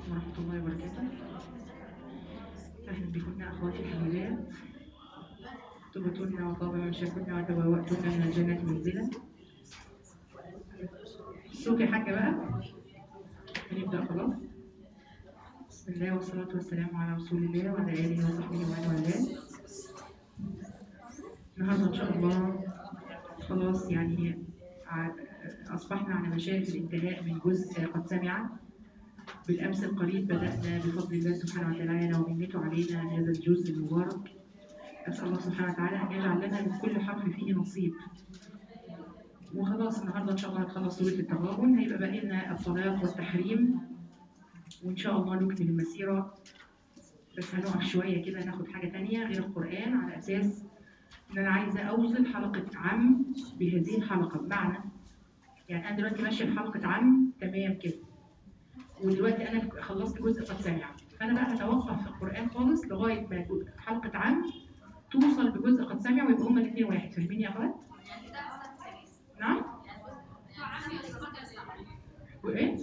عليكم ورحمة الله وبركاته أهلا بكم أخواتي الحبيبات طبتن وطاب مشاكن وتبوأتن من الجنة منزلا صوت يا حاجة بقى هنبدأ خلاص بسم الله والصلاة والسلام على رسول الله وعلى آله وصحبه ومن والاه النهارده إن شاء الله خلاص يعني ع- أصبحنا على مشارف الانتهاء من جزء قد سمع بالأمس القريب بدأنا بفضل الله سبحانه وتعالى ومنته علينا هذا الجزء المبارك أسأل الله سبحانه وتعالى أن يجعل لنا من كل حرف فيه نصيب وخلاص النهارده إن شاء الله هنخلص سورة التغابن هيبقى باقي لنا الطلاق والتحريم وإن شاء الله نكمل المسيرة بس هنقف شوية كده ناخد حاجة تانية غير القرآن على أساس إن أنا عايزة أوصل حلقة عم بهذه الحلقة بمعنى يعني أنا دلوقتي ماشية بحلقة عم تمام كده ودلوقتي أنا خلصت جزء قد سمع فأنا بقى هتوقف في القرآن خالص لغاية ما جو- حلقة عم توصل بجزء قد سمع ويبقى هما الاثنين واحد فاهمين يا أخوات؟ نعم؟ وإيه؟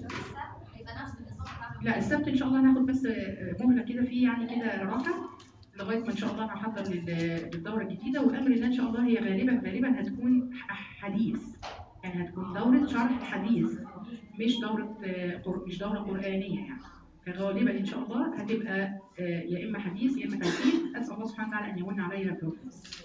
لا السبت ان شاء الله هناخد بس مهله كده فيه يعني كده راحه لغايه ما ان شاء الله هنحضر لل- للدوره الجديده وامر الله ان شاء الله هي غالبا غالبا هتكون ح- حديث يعني هتكون دوره شرح حديث مش دوره آه، قر- مش دوره قرانيه يعني فغالبا ان شاء الله هتبقى آه، يا اما حديث يا اما تلقين اسال الله سبحانه وتعالى ان يمن علينا بالتوفيق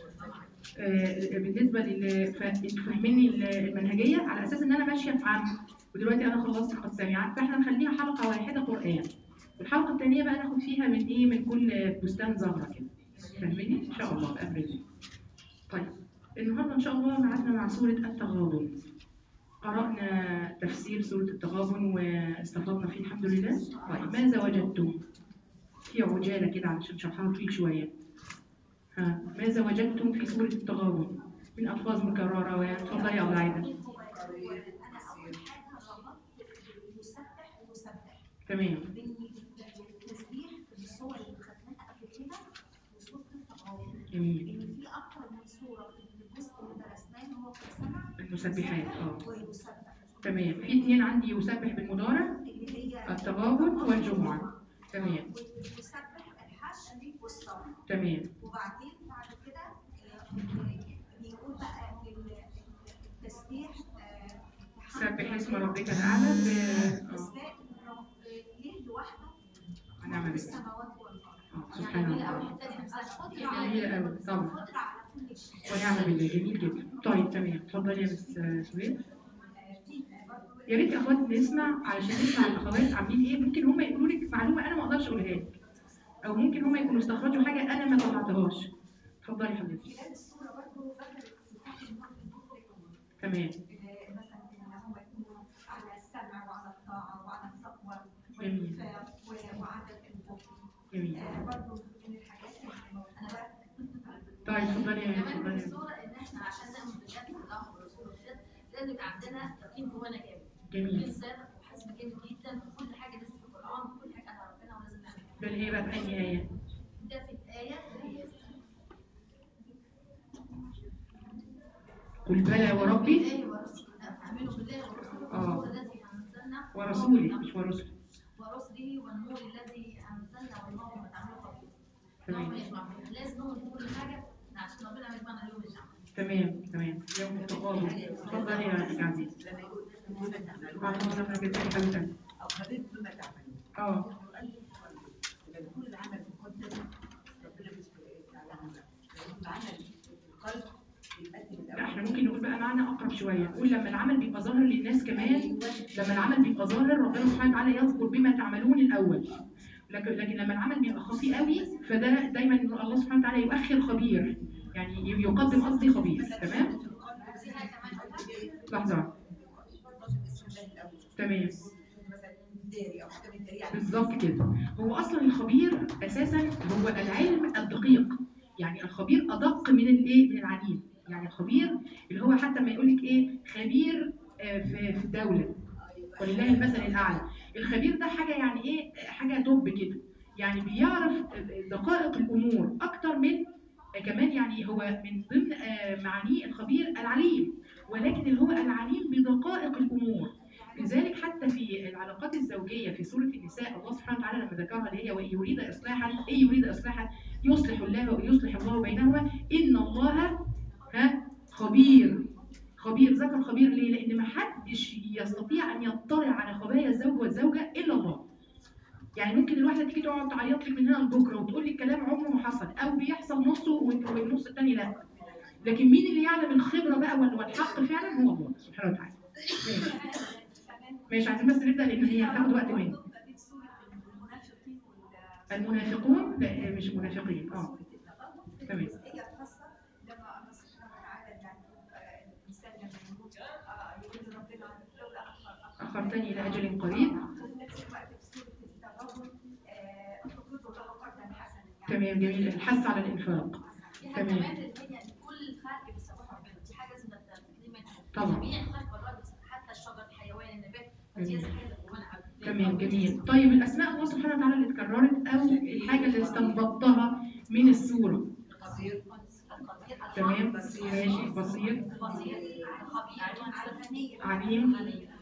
آه، بالنسبه لل فانتوا فاهميني المنهجيه على اساس ان انا ماشيه في عام ودلوقتي انا خلصت قد سمعت فاحنا نخليها حلقه واحده قران والحلقه الثانيه بقى ناخد فيها من ايه من كل بستان زهره كده فاهميني ان شاء الله بامر الله طيب النهارده ان شاء الله معادنا مع سوره التغابن قرانا تفسير سوره التغابن واستفدنا فيه الحمد لله طيب ماذا وجدتم في عجاله كده علشان شرحها طويل شويه ها ماذا وجدتم في سورة التغابن من ألفاظ مكررة وتفضلي يا أبو عايدة انا اول حاجه ربطت يسبح ويسبح تمام بين التسبيح في الصور اللي خدناها قبل كده وصوره التغابن جميل ان في اكتر من صوره في الجزء اللي درسناه اللي هو قد سمع المسبحات اه ويسبح تمام في اتنين عندي يسبح بالمضارع اللي هي التغابن والجمعة تمام ويسبح الحشر والصبر تمام وبعدين بعد كده آه، بيقول بقى ال- ال- التسبيح آه، سبح اسم ربك الأعلى ب... بس آه. ده رب- ليه لوحده هنعمل في ايه؟ السماوات والارض آه، سبحان الله قدرة على جميلة أوي طبعا قدرة على كل شيء ونعم بالله جميل جدا طيب تمام اتفضلي يا مس سهير آه، في برضه يا ريت يا اخوات نسمع علشان نسمع الاخوات عاملين ايه ممكن هم يقولوا لك معلومه انا ما اقدرش اقولها لك او ممكن هم يكونوا استخرجوا حاجه انا ما طلعتهاش اتفضلي حضرتك خلال الصورة برضه ذكرت صفات المؤمن المتقين تمام آه، مثلا ان هم يكونوا على السمع وعلى الطاعة وعلى التقوى جميل. والإنفاق و- وعدم البخل جميل آه، برضه من الحاجات اللي انا بقى طيب اتفضلي يا كمان من اتفضلي الصورة إن إحنا عشان نعمل بالله والأمر والرسول وكده لازم يبقى عندنا يقين جوانا جامد. جميل يقين صادق وحزم جامد جدا في كل حاجة لازم في القرآن في كل حاجة على ربنا ولازم نعملها. ده اللي هي بقى في انهي ايه ده في الآية اللي هي قل بلى وربي بالله ورسوله آمنوا بالله ورسوله آه. والنور الذي أنزلنا ورسوله مش ورسله ورسله والنور الذي أنزلنا والله ما تعملوا خبير. تمام. يوم يجمع بيننا. لازم نؤمن بكل حاجة عشان ربنا يجمعنا اليوم الجمع. تمام تمام يوم التقابل اتفضلي يا اخت عزيز لما يقول بما تعملون وعليكم السلام ورحمه الله حبيبتي او خبرت بما تعملون اه القران لما يكون العمل مقدس ربنا بيذكر ايه تعالى عمل لما يكون العمل في القلب يتقدم لا احنا الاول ممكن نقول بقى معنى اقرب شويه نقول لما العمل بيبقى ظاهر للناس كمان لما العمل بيبقى ظاهر ربنا سبحانه وتعالى يذكر بما تعملون الاول لكن لكن لما العمل بيبقى خفي قوي فده دايما الله سبحانه وتعالى يؤخر خبير يعني يقدم قصدي خبير تمام فيها كمان لحظه واحدة. بسم الله الاول تمام مثلا داري او حاجه من داري يعني بالظبط كده هو اصلا الخبير اساسا هو العلم الدقيق يعني الخبير ادق من الايه من العليم يعني الخبير اللي هو حتى ما يقول لك ايه خبير آه، في في الدوله ولله المثل الاعلى الخبير ده حاجه يعني ايه حاجه توب كده يعني بيعرف دقائق الامور اكتر من كمان يعني هو من ضمن آه، معانيه الخبير العليم ولكن اللي هو العليم بدقائق الامور لذلك حتى في العلاقات الزوجيه في سوره النساء الله سبحانه وتعالى لما ذكرها اللي هي وان يريد اصلاحا اي يريد اصلاحا يصلح الله يصلح الله بينهما ان الله ها خبير خبير ذكر خبير ليه؟ لان ما حدش يستطيع ان يطلع على خبايا الزوج والزوجه الا الله. يعني ممكن الواحده تيجي تقعد تعيط لك من هنا لبكره وتقول لك كلام عمره ما حصل او بيحصل نصه والنص الثاني لا. لكن مين اللي يعلم الخبره بقى وال- والحق فعلا هو الله سبحانه وتعالى. ماشي. ماشي عايزين بس نبدا لان هي هتاخد وقت مني. المنافقون لا مش منافقين اه تمام هي خاصة لما الله سبحانه وتعالى يعني آه، الإنسان لما يموت آه، يقول ربنا لولا أخر اخرتني الى اجل قريب وفي نفس الوقت في سورة التغابن آه، اقرضوا له قرضا حسنا يعني تمام جميل الحث على الانفاق في حاجه تمام. كمان اللي هي إن كل الخلق بيسبحوا ربنا دي حاجه لازم نتاكد منها طبعا. جميع الخلق والله بيسبحوا، حتى الشجر الحيوان النبات فدي جميل. لازم حاجه تكون عارفة. تمام جميل طيب الاسماء الله سبحانه وتعالى اللي اتكررت او الحاجه اللي استنبطتها من السوره القصير القدير تمام ماشي بصير البصير الخبير عليم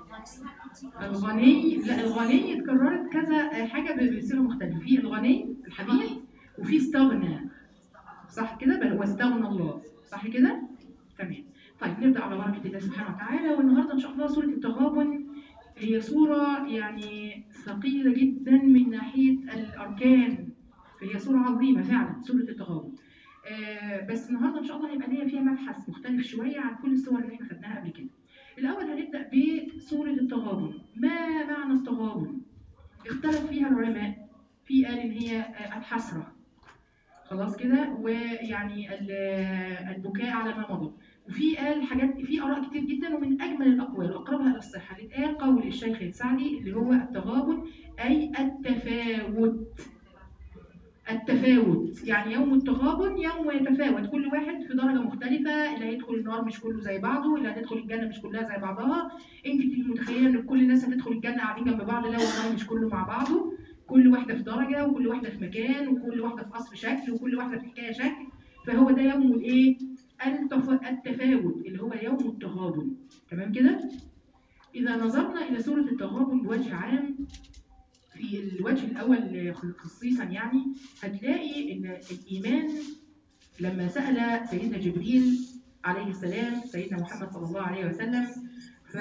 الغني لا الغني اتكررت كذا حاجه ب- بصيغه مختلفه في الغني الحميد وفي استغنى صح كده بل واستغنى الله صح كده تمام طيب نبدا على بركه الله سبحانه وتعالى والنهارده ان شاء الله سوره التغابن هي سوره يعني ثقيله جدا من ناحيه الاركان فهي سوره عظيمه فعلا سوره التغابن آه بس النهارده ان شاء الله هيبقى ليا فيها مبحث مختلف شويه عن كل السور اللي احنا خدناها قبل كده الاول هنبدا بسوره التغابن ما معنى التغابن اختلف فيها العلماء في قال ان هي آه، الحسره خلاص كده ويعني ال- البكاء على ما مضى وفي قال حاجات في اراء كتير جدا ومن اجمل الاقوال واقربها للصحه اللي اتقال قول الشيخ السعدي اللي هو التغابن اي التفاوت التفاوت يعني يوم التغابن يوم يتفاوت كل واحد في درجه مختلفه اللي هيدخل النار مش كله زي بعضه اللي هتدخل الجنه مش كلها زي بعضها انت بتبقي متخيله ان كل الناس هتدخل الجنه قاعدين جنب بعض لا والله مش كله مع بعضه كل واحده في درجه وكل واحده في مكان وكل واحده في قصر شكل وكل واحده في حكايه شكل فهو ده يوم الايه التف... التفاوت اللي هو يوم التغابن تمام كده اذا نظرنا الى سوره التغابن بوجه عام في الوجه الاول خصيصا يعني هتلاقي ان الايمان لما سال سيدنا جبريل عليه السلام سيدنا محمد صلى الله عليه وسلم ف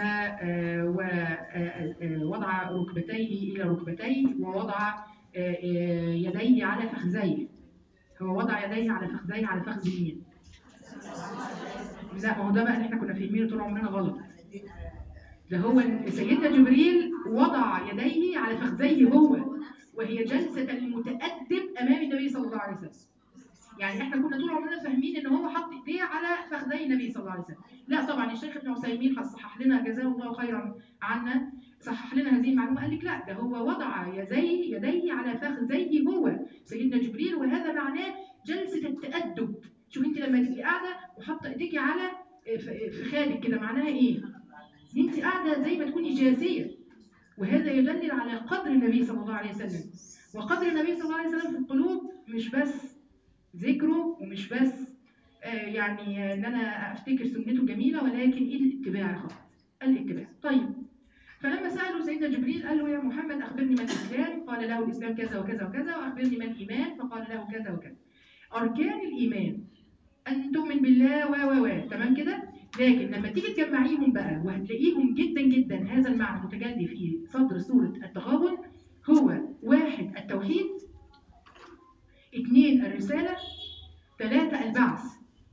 ووضع ركبتيه الى ركبتيه ووضع آه، آه، يديه على فخذيه هو وضع يديه على فخذيه على فخذ مين؟ لا ما هو ده بقى اللي احنا كنا فاهمينه طول عمرنا غلط ده هو سيدنا جبريل وضع يديه على فخذيه هو وهي جلسة المتأدب أمام النبي صلى الله عليه وسلم يعني احنا كنا طول عمرنا فاهمين ان هو حط ايديه على فخذي النبي صلى الله عليه وسلم لا طبعا الشيخ ابن عثيمين صحح لنا جزاه الله خيرا عنا صحح لنا هذه المعلومه قال لك لا ده هو وضع يديه يديه على فخذيه هو سيدنا جبريل وهذا معناه جلسه التأدب شوف انت لما تبقي قاعده وحاطه ايديكي على ف- فخادك كده معناها ايه؟ ان انت قاعده زي ما تكوني جاثيه وهذا يدلل على قدر النبي صلى الله عليه وسلم وقدر النبي صلى الله عليه وسلم في القلوب مش بس ذكره ومش بس آه، يعني ان انا افتكر سنته جميله ولكن ايه الاتباع فقط الاتباع طيب فلما سالوا سيدنا جبريل قال له يا محمد اخبرني ما الاسلام قال له الاسلام كذا وكذا وكذا واخبرني ما الايمان فقال له كذا وكذا اركان الايمان ان تؤمن بالله و و و تمام كده لكن لما تيجي تجمعيهم بقى وهتلاقيهم جدا جدا هذا المعنى متجلي في صدر سوره التغابن هو واحد التوحيد اثنين الرساله ثلاثه البعث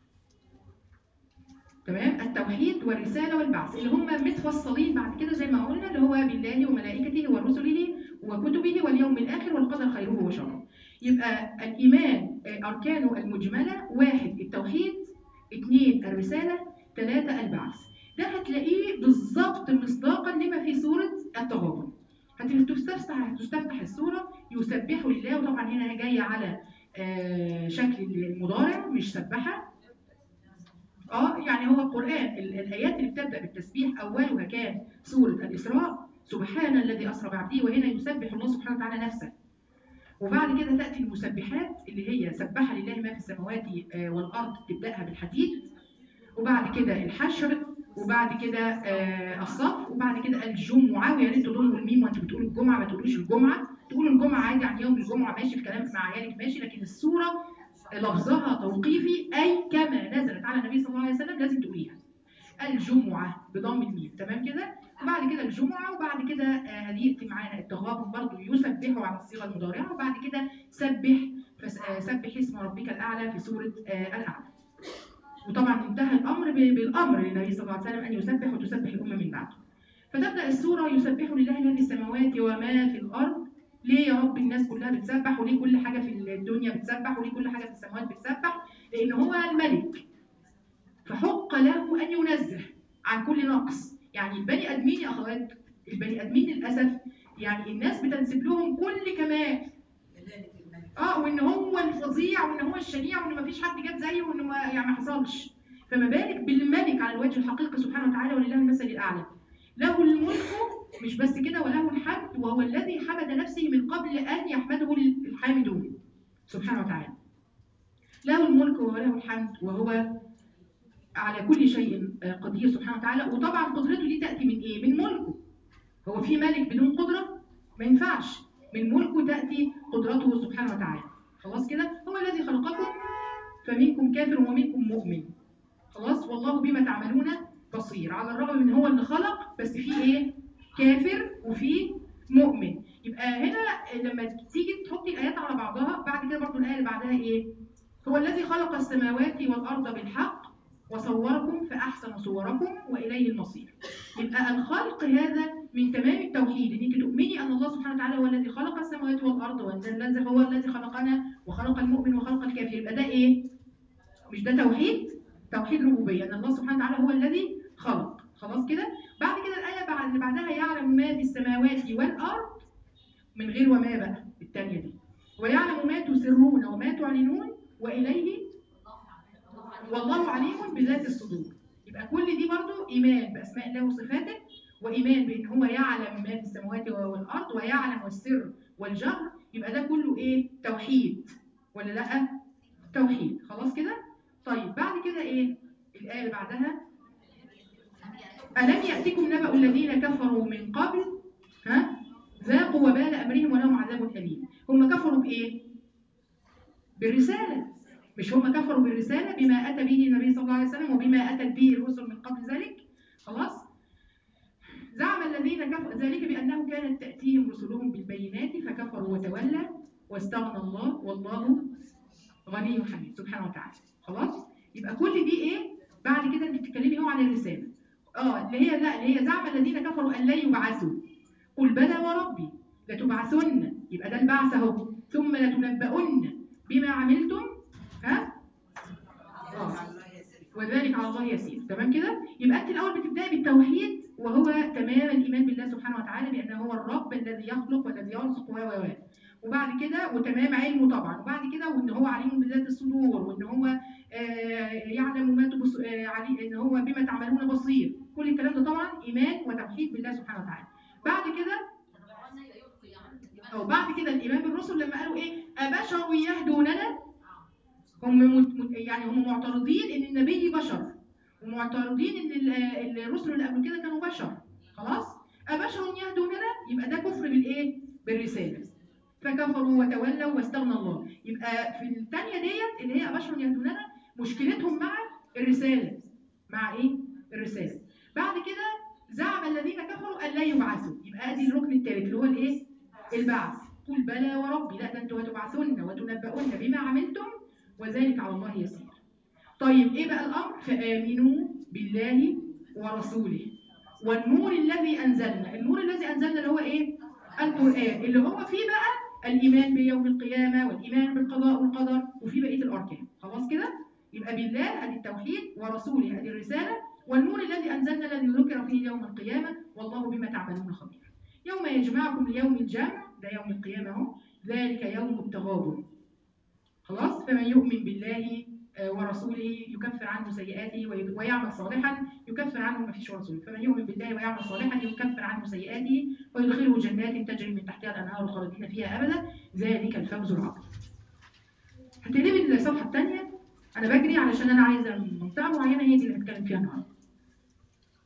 تمام التوحيد والرساله والبعث اللي هم متفصلين بعد كده زي ما قلنا اللي هو بالله وملائكته ورسله وكتبه واليوم الاخر والقدر خيره وشره يبقى الايمان آه، اركانه المجمله واحد التوحيد اثنين الرساله ثلاثه البعث ده هتلاقيه بالظبط مصداقا لما في سوره التغابن هتستفتح هتستفتح السوره يسبح لله وطبعا هنا جايه على آه، شكل المضارع مش سبحه اه يعني هو القرآن ال- الآيات اللي بتبدأ بالتسبيح أولها كان سورة الإسراء سبحان الذي أسرى بعبده وهنا يسبح الله سبحانه وتعالى نفسه وبعد كده تأتي المسبحات اللي هي سبح لله ما في السماوات آه، والأرض تبدأها بالحديد وبعد كده الحشر وبعد كده آه الصف وبعد كده الجمعه ويا ريت تضموا الميم وانتوا بتقولوا الجمعه ما تقولوش الجمعه تقولوا الجمعه عادي عن يوم الجمعه ماشي في كلامك مع عيالك ماشي لكن السوره لفظها توقيفي اي كما نزلت على النبي صلى الله عليه وسلم لازم تقوليها الجمعه بضم الميم تمام كده وبعد كده الجمعه وبعد كده آه هياتي معانا التغابن برضه يسبحوا على الصيغه المضارعه وبعد كده سبح فس- آه، سبح اسم ربك الاعلى في سوره آه الاعلى وطبعا انتهى الامر ب- بالامر للنبي صلى الله عليه وسلم ان يسبح وتسبح الامه من بعده فتبدا السوره يسبح لله ما في السماوات وما في الارض ليه يا رب الناس كلها بتسبح وليه كل حاجه في الدنيا بتسبح وليه كل حاجه في السماوات بتسبح لان هو الملك فحق له ان ينزه عن كل نقص يعني البني ادمين يا اخوات البني ادمين للاسف يعني الناس بتنسب لهم كل كمال جلالة الملك اه وان هو الفظيع وان هو الشنيع وان مفيش حد جاب زيه وانه ما يعني ما حصلش فما بالك بالملك على الوجه الحقيقي سبحانه وتعالى ولله المثل الاعلى له الملك مش بس كده وله الحمد وهو الذي حمد نفسه من قبل ان يحمده الحامدون سبحانه وتعالى له الملك وله الحمد وهو على كل شيء قدير سبحانه وتعالى وطبعا قدرته دي تاتي من ايه من ملكه هو في ملك بدون قدره ما ينفعش من ملكه تاتي قدرته سبحانه وتعالى خلاص كده هو الذي خلقكم فمنكم كافر ومنكم مؤمن خلاص والله بما تعملون بصير على الرغم من هو اللي خلق بس في ايه كافر وفي مؤمن يبقى هنا لما تيجي تحطي الايات على بعضها بعد كده برضو الايه اللي بعدها ايه هو الذي خلق السماوات والارض بالحق وصوركم فاحسن صوركم واليه المصير يبقى الخلق هذا من تمام التوحيد ان انت تؤمني ان الله سبحانه وتعالى هو الذي خلق السماوات والارض وان الذي هو الذي خلقنا وخلق المؤمن وخلق الكافر يبقى ده ايه مش ده توحيد توحيد ربوبيه ان الله سبحانه وتعالى هو الذي خلق خلاص كده بعد كده الايه بعد اللي بعدها يعلم ما في السماوات والارض من غير وما بقى الثانيه دي ويعلم ما تسرون وما تعلنون واليه والله عليم بذات الصدور يبقى كل دي برضو ايمان باسماء الله وصفاته وايمان بان هو يعلم ما في السماوات والارض ويعلم السر والجهر يبقى ده كله ايه توحيد ولا لا توحيد خلاص كده طيب بعد كده ايه الايه اللي بعدها الم ياتكم نبأ الذين كفروا من قبل ها ذاقوا وبال امرهم ولهم عذاب اليم هم كفروا بايه بالرساله مش هم كفروا بالرسالة بما أتى به النبي صلى الله عليه وسلم وبما أتت به الرسل من قبل ذلك خلاص زعم الذين كفروا ذلك بأنه كانت تأتيهم رسلهم بالبينات فكفروا وتولى واستغنى الله والله غني حميد سبحانه وتعالى خلاص يبقى كل دي ايه بعد كده انت بتتكلمي هو عن الرسالة اه اللي هي لا اللي هي زعم الذين كفروا أن لن يبعثوا قل بلى وربي لتبعثن يبقى ده البعث اهو ثم لتنبؤن بما عملتم ها آه. وذلك على الله يسير تمام كده يبقى انت الاول بتبداي بالتوحيد وهو تمام الايمان بالله سبحانه وتعالى بانه هو الرب الذي يخلق والذي يرزق و و و وبعد كده وتمام علمه طبعا وبعد كده وان هو عليم بذات الصدور وان هو آه يعلم ما تبص آه علي ان هو بما تعملون بصير كل الكلام ده طبعا ايمان وتوحيد بالله سبحانه وتعالى بعد كده او بعد كده الايمان بالرسل لما قالوا ايه ابشر يهدوننا هم مت... مت- يعني هم معترضين ان النبي بشر ومعترضين ان ال- الرسل اللي قبل كده كانوا بشر خلاص ابشر يهدوننا يبقى ده كفر بالايه بالرساله فكفروا وتولوا واستغنى الله يبقى في الثانيه ديت اللي هي ابشر يهدوننا مشكلتهم مع الرساله مع ايه الرساله بعد كده زعم الذين كفروا ان لا يبعثوا يبقى ادي الركن الثالث اللي هو الايه البعث قل بلى وربي لا ده انتم هتبعثون وتنبؤون بما عملتم وذلك على الله يسير طيب ايه بقى الامر فامنوا بالله ورسوله والنور الذي انزلنا النور الذي انزلنا اللي هو ايه القران اللي هو فيه بقى الايمان بيوم القيامه والايمان بالقضاء والقدر وفي بقيه الاركان خلاص كده يبقى بالله ادي التوحيد ورسوله ادي الرساله والنور الذي انزلنا الذي ذكر فيه يوم القيامه والله بما تعملون خبير يوم يجمعكم ليوم الجمع ده يوم القيامه اهو ذلك يوم التغابن خلاص فمن يؤمن بالله آه، ورسوله يكفر عنه سيئاته وي- ويعمل صالحا يكفر عنه ما فيش رسول فمن يؤمن بالله ويعمل صالحا يكفر عنه سيئاته ويدخله جنات تجري من تحتها الانهار خالدين فيها ابدا ذلك الفوز العظيم هتقلبي الصفحه الثانيه انا بجري علشان انا عايزه منطقه معينه هي دي اللي هتكلم فيها النهارده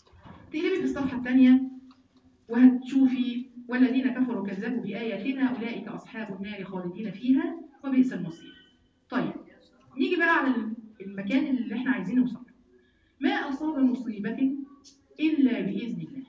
تقلبي في الصفحه الثانيه وهتشوفي والذين كفروا كذبوا باياتنا اولئك اصحاب النار خالدين فيها وبئس المصير طيب نيجي بقى على المكان اللي احنا عايزين نوصل له. ما اصاب مصيبه الا باذن الله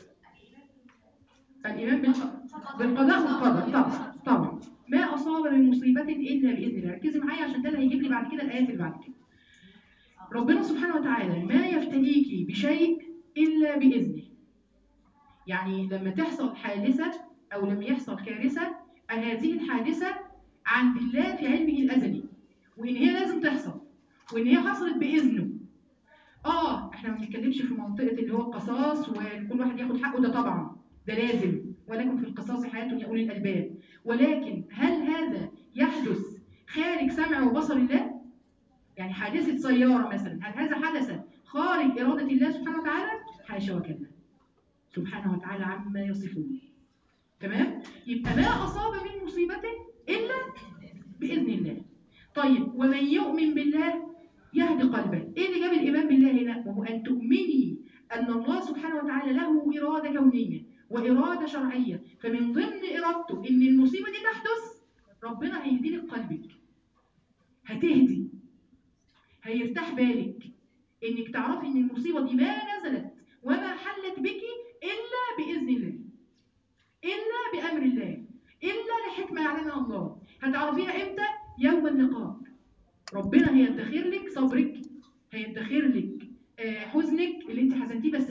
الايمان بالق- بالقضاء والقدر طبعا طبعا ما اصاب من مصيبه الا باذن الله ركزي معايا عشان ده اللي هيجيب لي بعد كده الايات اللي بعد كده ربنا سبحانه وتعالى ما يبتليكي بشيء الا باذنه يعني لما تحصل حادثه او لما يحصل كارثه هذه الحادثه عند الله في علمه الازلي وان هي لازم تحصل وان هي حصلت باذنه اه احنا ما بنتكلمش في منطقه اللي هو القصاص وكل واحد ياخد حقه ده طبعا ده لازم ولكم في القصاص حياه يا اولي الالباب ولكن هل هذا يحدث خارج سمع وبصر الله يعني حادثه سياره مثلا هل هذا حدث خارج اراده الله سبحانه وتعالى حاشا وكلا سبحانه وتعالى عما يصفون تمام يبقى ما اصاب من مصيبه الا باذن الله طيب ومن يؤمن بالله يهدي قلبه ايه اللي جاب الايمان بالله هنا وهو ان تؤمني ان الله سبحانه وتعالى له اراده كونيه واراده شرعيه فمن ضمن ارادته ان المصيبه دي تحدث ربنا هيهدي لك قلبك هتهدي هيرتاح بالك انك تعرفي ان المصيبه دي ما نزلت وما حلت بك الا باذن الله الا بامر الله الا لحكمه يعلمها الله هتعرفيها امتى يوم اللقاء ربنا هيدخر لك صبرك هيدخر لك آه، حزنك اللي انت حزنتيه بس